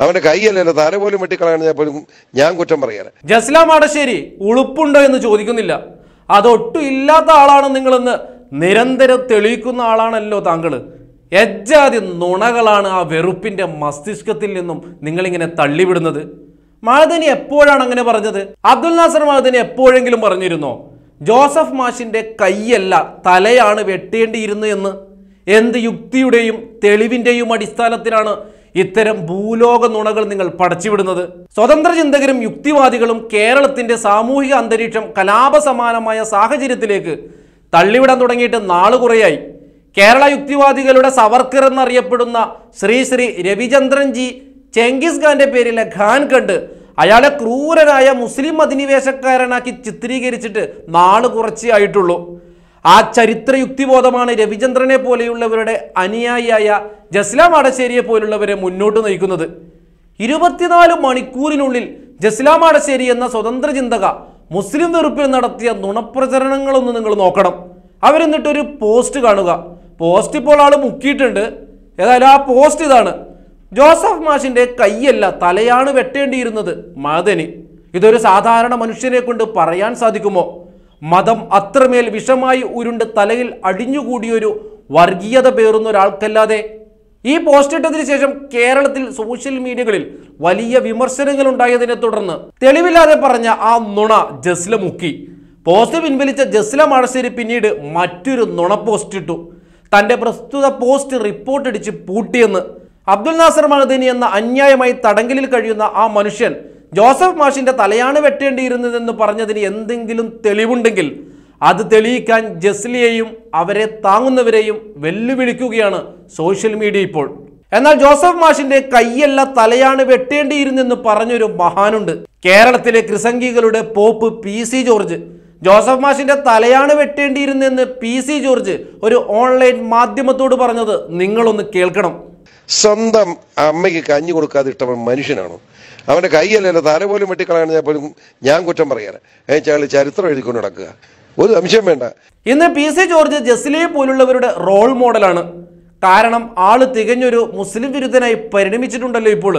അവന്റെ കൈയല്ലല്ലോ തല പോലും വെട്ടിക്കളയാൻ പോലും ഞാൻ കുറ്റം പറയാറ് ജസ്ല മാടശ്ശേരി ഉളുപ്പുണ്ടോ എന്ന് ചോദിക്കുന്നില്ല അതൊട്ടും ഇല്ലാത്ത ആളാണ് നിങ്ങളെന്ന് നിരന്തരം തെളിയിക്കുന്ന ആളാണല്ലോ താങ്കൾ എജ്ജാതി നുണകളാണ് ആ വെറുപ്പിന്റെ മസ്തിഷ്കത്തിൽ നിന്നും നിങ്ങളിങ്ങനെ തള്ളിവിടുന്നത് മഹദനി എപ്പോഴാണ് അങ്ങനെ പറഞ്ഞത് അബ്ദുൽ നാസർ മഹദനി എപ്പോഴെങ്കിലും പറഞ്ഞിരുന്നോ ജോസഫ് മാഷിന്റെ കൈയല്ല തലയാണ് വെട്ടേണ്ടിയിരുന്നു എന്ന് എന്ത് യുക്തിയുടെയും തെളിവിന്റെയും അടിസ്ഥാനത്തിലാണ് ഇത്തരം ഭൂലോക നുണകൾ നിങ്ങൾ പടച്ചുവിടുന്നത് സ്വതന്ത്ര ചിന്തകരും യുക്തിവാദികളും കേരളത്തിന്റെ സാമൂഹിക അന്തരീക്ഷം കലാപസമാനമായ സാഹചര്യത്തിലേക്ക് തള്ളിവിടാൻ തുടങ്ങിയിട്ട് നാളു കുറയായി കേരള യുക്തിവാദികളുടെ സവർക്കർ എന്നറിയപ്പെടുന്ന ശ്രീ ശ്രീ രവിചന്ദ്രൻ ജി ചെങ്കിസ് ഖാന്റെ പേരിലെ ഖാൻ കണ്ട് അയാളെ ക്രൂരനായ മുസ്ലിം അധിനിവേശക്കാരനാക്കി ചിത്രീകരിച്ചിട്ട് നാള് കുറച്ചേ ആയിട്ടുള്ളൂ ആ ചരിത്ര യുക്തിബോധമാണ് രവിചന്ദ്രനെ പോലെയുള്ളവരുടെ അനുയായിയായ ജസ്ലാം അടശ്ശേരിയെ പോലുള്ളവരെ മുന്നോട്ട് നയിക്കുന്നത് ഇരുപത്തിനാല് മണിക്കൂറിനുള്ളിൽ ജസ്ലാം അടശ്ശേരി എന്ന സ്വതന്ത്ര ചിന്തക മുസ്ലിം വെറുപ്പിൽ നടത്തിയ നുണപ്രചരണങ്ങളൊന്ന് നിങ്ങൾ നോക്കണം അവരെന്നിട്ടൊരു പോസ്റ്റ് കാണുക പോസ്റ്റ് ഇപ്പോൾ ആൾ മുക്കിയിട്ടുണ്ട് ഏതായാലും ആ പോസ്റ്റ് ഇതാണ് ജോസഫ് മാഷിന്റെ കൈയല്ല തലയാണ് വെട്ടേണ്ടിയിരുന്നത് മദനി ഇതൊരു സാധാരണ മനുഷ്യനെ കൊണ്ട് പറയാൻ സാധിക്കുമോ മതം അത്രമേൽ വിഷമായി ഉരുണ്ട് തലയിൽ അടിഞ്ഞുകൂടിയൊരു വർഗീയത പേറുന്ന ഒരാൾക്കല്ലാതെ ഈ പോസ്റ്റ് ഇട്ടതിന് ശേഷം കേരളത്തിൽ സോഷ്യൽ മീഡിയകളിൽ വലിയ വിമർശനങ്ങൾ ഉണ്ടായതിനെ തുടർന്ന് തെളിവില്ലാതെ പറഞ്ഞ ആ നുണ ജസ്ല മുക്കി പോസ്റ്റ് പിൻവലിച്ച ജസ്ല മാടശ്ശേരി പിന്നീട് മറ്റൊരു നുണ പോസ്റ്റ് ഇട്ടു തന്റെ പ്രസ്തുത പോസ്റ്റ് റിപ്പോർട്ട് അടിച്ച് പൂട്ടിയെന്ന് അബ്ദുൽ നാസർ മഹദനി എന്ന അന്യായമായി തടങ്കലിൽ കഴിയുന്ന ആ മനുഷ്യൻ ജോസഫ് മാഷിന്റെ തലയാണ് വെട്ടേണ്ടിയിരുന്നതെന്ന് പറഞ്ഞതിന് എന്തെങ്കിലും തെളിവുണ്ടെങ്കിൽ അത് തെളിയിക്കാൻ ജസ്ലിയെയും അവരെ താങ്ങുന്നവരെയും വെല്ലുവിളിക്കുകയാണ് സോഷ്യൽ മീഡിയ ഇപ്പോൾ എന്നാൽ ജോസഫ് മാഷിന്റെ കൈയല്ല തലയാണ് വെട്ടേണ്ടിയിരുന്നെന്ന് പറഞ്ഞൊരു മഹാനുണ്ട് കേരളത്തിലെ ക്രിസംഗികളുടെ pope P C George Joseph മാഷിന്റെ തലയാണ് വെട്ടേണ്ടിയിരുന്നെന്ന് പി സി ജോർജ് ഒരു ഓൺലൈൻ മാധ്യമത്തോട് പറഞ്ഞത് നിങ്ങളൊന്ന് കേൾക്കണം സ്വന്തം അമ്മയ്ക്ക് കഞ്ഞി കൊടുക്കാതെ ഇട്ടവൻ മനുഷ്യനാണോ അവന്റെ കൈയല്ലല്ലോ തല പോലും വെട്ടിക്കളയാൻ പോലും ഞാൻ കുറ്റം പറയാറ് അയച്ചാൽ ചരിത്രം എഴുതിക്കൊണ്ട് നടക്കുക ഒരു സംശയം വേണ്ട ഇന്ന് പി സി ജോർജ് ജസ്ലിയെ പോലുള്ളവരുടെ റോൾ മോഡലാണ് കാരണം ആള് തികഞ്ഞൊരു മുസ്ലിം വിരുദ്ധനായി പരിണമിച്ചിട്ടുണ്ടല്ലോ ഇപ്പോൾ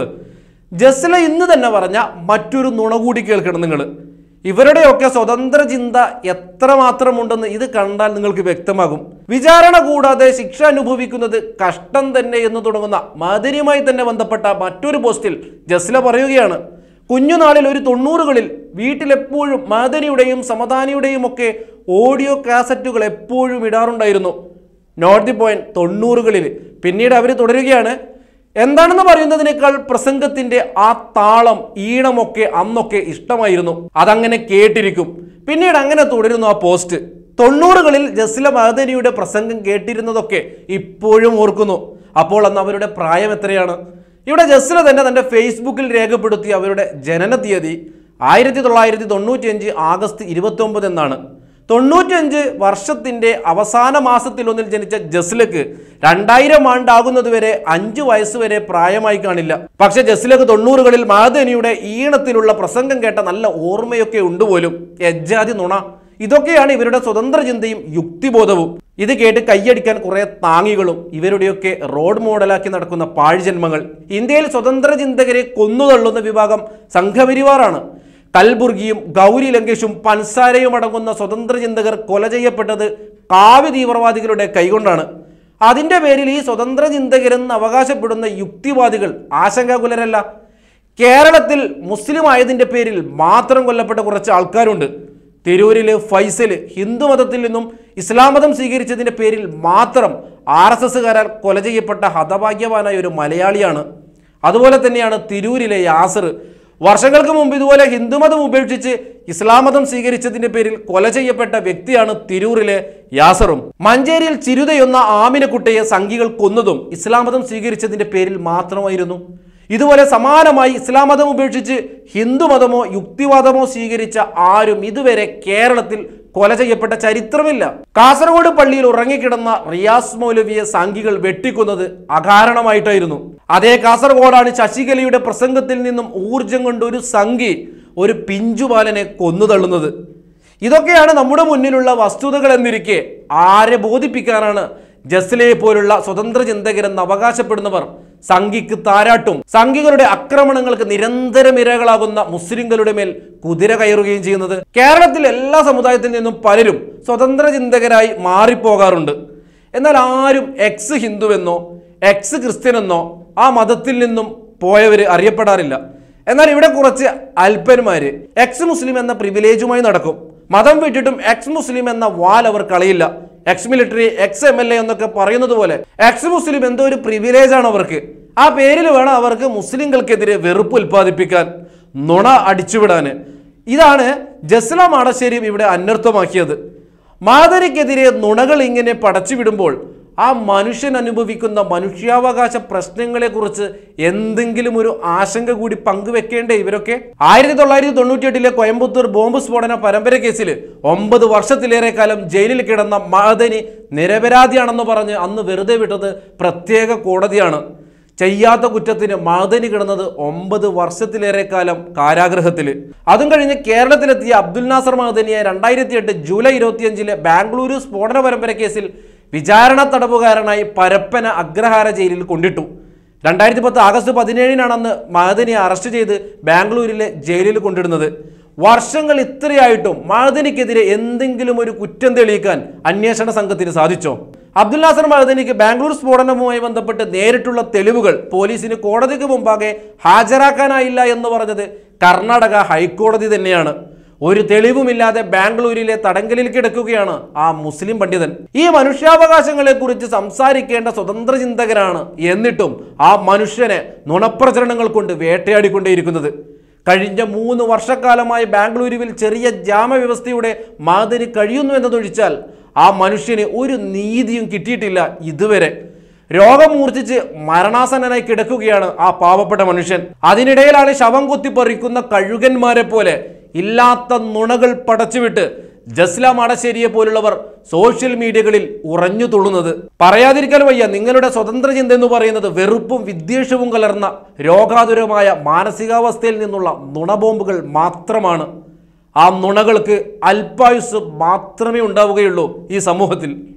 ജസ്ല ഇന്ന് തന്നെ പറഞ്ഞ മറ്റൊരു നുണ കൂടി കേൾക്കണം നിങ്ങൾ ഇവരുടെയൊക്കെ സ്വതന്ത്ര ചിന്ത എത്രമാത്രമുണ്ടെന്ന് ഇത് കണ്ടാൽ നിങ്ങൾക്ക് വ്യക്തമാകും വിചാരണ കൂടാതെ ശിക്ഷ അനുഭവിക്കുന്നത് കഷ്ടം തന്നെ എന്ന് തുടങ്ങുന്ന മദനിയുമായി തന്നെ ബന്ധപ്പെട്ട മറ്റൊരു പോസ്റ്റിൽ ജസ്ല പറയുകയാണ് കുഞ്ഞുനാളിൽ ഒരു തൊണ്ണൂറുകളിൽ വീട്ടിലെപ്പോഴും മാദനിയുടെയും സമദാനിയുടെയും ഒക്കെ ഓഡിയോ കാസറ്റുകൾ എപ്പോഴും ഇടാറുണ്ടായിരുന്നു നോട്ട് ദി പോയിന്റ് തൊണ്ണൂറുകളിൽ പിന്നീട് അവർ തുടരുകയാണ് എന്താണെന്ന് പറയുന്നതിനേക്കാൾ പ്രസംഗത്തിന്റെ ആ താളം ഈണമൊക്കെ അന്നൊക്കെ ഇഷ്ടമായിരുന്നു അതങ്ങനെ കേട്ടിരിക്കും പിന്നീട് അങ്ങനെ തുടരുന്നു ആ പോസ്റ്റ് തൊണ്ണൂറുകളിൽ ജസ്ല മഹദനിയുടെ പ്രസംഗം കേട്ടിരുന്നതൊക്കെ ഇപ്പോഴും ഓർക്കുന്നു അപ്പോൾ അന്ന് അവരുടെ പ്രായം എത്രയാണ് ഇവിടെ ജസ്ല തന്നെ തന്റെ ഫേസ്ബുക്കിൽ രേഖപ്പെടുത്തിയ അവരുടെ ജനന തീയതി ആയിരത്തി തൊള്ളായിരത്തി തൊണ്ണൂറ്റിയഞ്ച് ആഗസ്റ്റ് ഇരുപത്തി ഒമ്പത് എന്നാണ് തൊണ്ണൂറ്റിയഞ്ച് വർഷത്തിന്റെ അവസാന മാസത്തിലൊന്നിൽ ജനിച്ച ജസ്ലക്ക് രണ്ടായിരം ആണ്ടാകുന്നതുവരെ അഞ്ചു വയസ്സുവരെ പ്രായമായി കാണില്ല പക്ഷെ ജസ്ലക്ക് തൊണ്ണൂറുകളിൽ മാദനിയുടെ ഈണത്തിലുള്ള പ്രസംഗം കേട്ട നല്ല ഓർമ്മയൊക്കെ ഉണ്ട് പോലും എജ്ജാതി നുണ ഇതൊക്കെയാണ് ഇവരുടെ സ്വതന്ത്ര ചിന്തയും യുക്തിബോധവും ഇത് കേട്ട് കൈയടിക്കാൻ കുറെ താങ്ങികളും ഇവരുടെയൊക്കെ റോഡ് മോഡലാക്കി നടക്കുന്ന പാഴ്ജന്മങ്ങൾ ഇന്ത്യയിൽ സ്വതന്ത്ര ചിന്തകരെ കൊന്നുതള്ളുന്ന വിഭാഗം സംഘപരിവാറാണ് കൽബുർഗിയും ഗൗരി ലങ്കേഷും പൻസാരയും അടങ്ങുന്ന സ്വതന്ത്ര ചിന്തകർ കൊല ചെയ്യപ്പെട്ടത് കാവ്യ തീവ്രവാദികളുടെ കൈകൊണ്ടാണ് അതിന്റെ പേരിൽ ഈ സ്വതന്ത്ര ചിന്തകരെന്ന് അവകാശപ്പെടുന്ന യുക്തിവാദികൾ ആശങ്കാകുലരല്ല കേരളത്തിൽ മുസ്ലിം ആയതിന്റെ പേരിൽ മാത്രം കൊല്ലപ്പെട്ട കുറച്ച് ആൾക്കാരുണ്ട് തിരൂരിലെ ഫൈസൽ ഹിന്ദു മതത്തിൽ നിന്നും ഇസ്ലാം മതം സ്വീകരിച്ചതിന്റെ പേരിൽ മാത്രം ആർ എസ് എസ്സുകാരാൽ കൊല ചെയ്യപ്പെട്ട ഹതഭാഗ്യവാനായ ഒരു മലയാളിയാണ് അതുപോലെ തന്നെയാണ് തിരൂരിലെ യാസർ വർഷങ്ങൾക്ക് മുമ്പ് ഇതുപോലെ ഹിന്ദുമതം ഉപേക്ഷിച്ച് ഇസ്ലാം മതം സ്വീകരിച്ചതിന്റെ പേരിൽ കൊല ചെയ്യപ്പെട്ട വ്യക്തിയാണ് തിരൂരിലെ യാസറും മഞ്ചേരിയിൽ ചിരുതയൊന്ന ആമിനക്കുട്ടയെ സംഘികൾ കൊന്നതും ഇസ്ലാം മതം സ്വീകരിച്ചതിന്റെ പേരിൽ മാത്രമായിരുന്നു ഇതുപോലെ സമാനമായി ഇസ്ലാം മതം ഉപേക്ഷിച്ച് ഹിന്ദുമതമോ യുക്തിവാദമോ സ്വീകരിച്ച ആരും ഇതുവരെ കേരളത്തിൽ കൊല ചെയ്യപ്പെട്ട ചരിത്രമില്ല കാസർഗോഡ് പള്ളിയിൽ ഉറങ്ങിക്കിടന്ന റിയാസ് മൗലവിയെ സംഘികൾ വെട്ടിക്കൊന്നത് അകാരണമായിട്ടായിരുന്നു അതേ കാസർഗോഡാണ് ശശികലയുടെ പ്രസംഗത്തിൽ നിന്നും ഊർജം കൊണ്ട് ഒരു സംഘി ഒരു പിഞ്ചുബാലനെ കൊന്നുതള്ളുന്നത് ഇതൊക്കെയാണ് നമ്മുടെ മുന്നിലുള്ള വസ്തുതകൾ എന്നിരിക്കെ ആരെ ബോധിപ്പിക്കാനാണ് ജസ്ലയെ പോലുള്ള സ്വതന്ത്ര ചിന്തകരെന്ന് അവകാശപ്പെടുന്നവർ സംഘിക്ക് താരാട്ടും സംഘികളുടെ ആക്രമണങ്ങൾക്ക് നിരന്തരം ഇരകളാകുന്ന മുസ്ലിങ്ങളുടെ മേൽ കുതിര കയറുകയും ചെയ്യുന്നത് കേരളത്തിൽ എല്ലാ സമുദായത്തിൽ നിന്നും പലരും സ്വതന്ത്ര ചിന്തകരായി മാറിപ്പോകാറുണ്ട് എന്നാൽ ആരും എക്സ് ഹിന്ദുവെന്നോ എക്സ് ക്രിസ്ത്യനെന്നോ ആ മതത്തിൽ നിന്നും പോയവര് അറിയപ്പെടാറില്ല എന്നാൽ ഇവിടെ കുറച്ച് അല്പന്മാര് എക്സ് മുസ്ലിം എന്ന പ്രിവിലേജുമായി നടക്കും മതം വിട്ടിട്ടും എക്സ് മുസ്ലിം എന്ന വാൽ അവർ കളയില്ല ex military ex M L A എന്നൊക്കെ പറയുന്നത് പോലെ എക്സ് മുസ്ലിം എന്തോ ഒരു പ്രിവിലേജ് ആണ് അവർക്ക് ആ പേരിൽ വേണം അവർക്ക് മുസ്ലിങ്ങൾക്കെതിരെ വെറുപ്പ് ഉൽപ്പാദിപ്പിക്കാൻ നുണ അടിച്ചുവിടാന് ഇതാണ് ജസ്ല മാടശ്ശേരിയും ഇവിടെ അനർത്ഥമാക്കിയത് മാതരിക്കെതിരെ നുണകൾ ഇങ്ങനെ പടച്ചുവിടുമ്പോൾ ആ മനുഷ്യൻ അനുഭവിക്കുന്ന മനുഷ്യാവകാശ പ്രശ്നങ്ങളെക്കുറിച്ച് എന്തെങ്കിലും ഒരു ആശങ്ക കൂടി പങ്കുവെക്കേണ്ടേ ഇവരൊക്കെ ആയിരത്തി തൊള്ളായിരത്തി തൊണ്ണൂറ്റിയെട്ടിലെ കോയമ്പത്തൂർ ബോംബ് സ്ഫോടന പരമ്പര കേസിൽ ഒമ്പത് വർഷത്തിലേറെ കാലം ജയിലിൽ കിടന്ന മഹദനി നിരപരാധിയാണെന്ന് പറഞ്ഞ് അന്ന് വെറുതെ വിട്ടത് പ്രത്യേക കോടതിയാണ് ചെയ്യാത്ത കുറ്റത്തിന് മഹദനി കിടന്നത് ഒമ്പത് വർഷത്തിലേറെ കാലം കാരാഗൃഹത്തിൽ അതും കഴിഞ്ഞ് കേരളത്തിലെത്തിയ അബ്ദുൽ നാസർ മഹദനിയെ രണ്ടായിരത്തി എട്ട് ജൂലൈ ഇരുപത്തിയഞ്ചിലെ ബാംഗ്ലൂരു സ്ഫോടന പരമ്പര കേസിൽ വിചാരണ തടവുകാരനായി പരപ്പന അഗ്രഹാര ജയിലിൽ കൊണ്ടിട്ടു രണ്ടായിരത്തി പത്ത് ആഗസ്റ്റ് പതിനേഴിനാണ് അന്ന് മഹദനിയെ അറസ്റ്റ് ചെയ്ത് ബാംഗ്ലൂരിലെ ജയിലിൽ കൊണ്ടിടുന്നത് വർഷങ്ങൾ ഇത്രയായിട്ടും മഹദനിക്കെതിരെ എന്തെങ്കിലും ഒരു കുറ്റം തെളിയിക്കാൻ അന്വേഷണ സംഘത്തിന് സാധിച്ചോ അബ്ദുൽ നാസർ മഹദനിക്ക് ബാംഗ്ലൂർ സ്ഫോടനവുമായി ബന്ധപ്പെട്ട് നേരിട്ടുള്ള തെളിവുകൾ പോലീസിന് കോടതിക്ക് മുമ്പാകെ ഹാജരാക്കാനായില്ല എന്ന് പറഞ്ഞത് കർണാടക ഹൈക്കോടതി തന്നെയാണ് ഒരു തെളിവുമില്ലാതെ ബാംഗ്ലൂരിലെ തടങ്കലിൽ കിടക്കുകയാണ് ആ മുസ്ലിം പണ്ഡിതൻ ഈ മനുഷ്യാവകാശങ്ങളെ കുറിച്ച് സംസാരിക്കേണ്ട സ്വതന്ത്ര ചിന്തകരാണ് എന്നിട്ടും ആ മനുഷ്യനെ നുണപ്രചരണങ്ങൾ കൊണ്ട് വേട്ടയാടിക്കൊണ്ടേയിരിക്കുന്നത് കഴിഞ്ഞ മൂന്ന് വർഷക്കാലമായി ബാംഗ്ലൂരുവിൽ ചെറിയ ജാമവ്യവസ്ഥയുടെ മാതിരി കഴിയുന്നു എന്നതൊഴിച്ചാൽ ആ മനുഷ്യന് ഒരു നീതിയും കിട്ടിയിട്ടില്ല ഇതുവരെ രോഗം മൂർച്ഛിച്ച് മരണാസന്നനായി കിടക്കുകയാണ് ആ പാവപ്പെട്ട മനുഷ്യൻ അതിനിടയിലാണ് ശവം കുത്തിപ്പറിക്കുന്ന കഴുകന്മാരെ പോലെ ഇല്ലാത്ത നുണകൾ പടച്ചുവിട്ട് ജസ്ല മടശ്ശേരിയെ പോലുള്ളവർ സോഷ്യൽ മീഡിയകളിൽ ഉറഞ്ഞു തുള്ളുന്നത് പറയാതിരിക്കാൻ വയ്യ നിങ്ങളുടെ സ്വതന്ത്ര ചിന്ത എന്ന് പറയുന്നത് വെറുപ്പും വിദ്വേഷവും കലർന്ന രോഗാതുരമായ മാനസികാവസ്ഥയിൽ നിന്നുള്ള നുണബോംബുകൾ മാത്രമാണ് ആ നുണകൾക്ക് അല്പായുസ് മാത്രമേ ഉണ്ടാവുകയുള്ളൂ ഈ സമൂഹത്തിൽ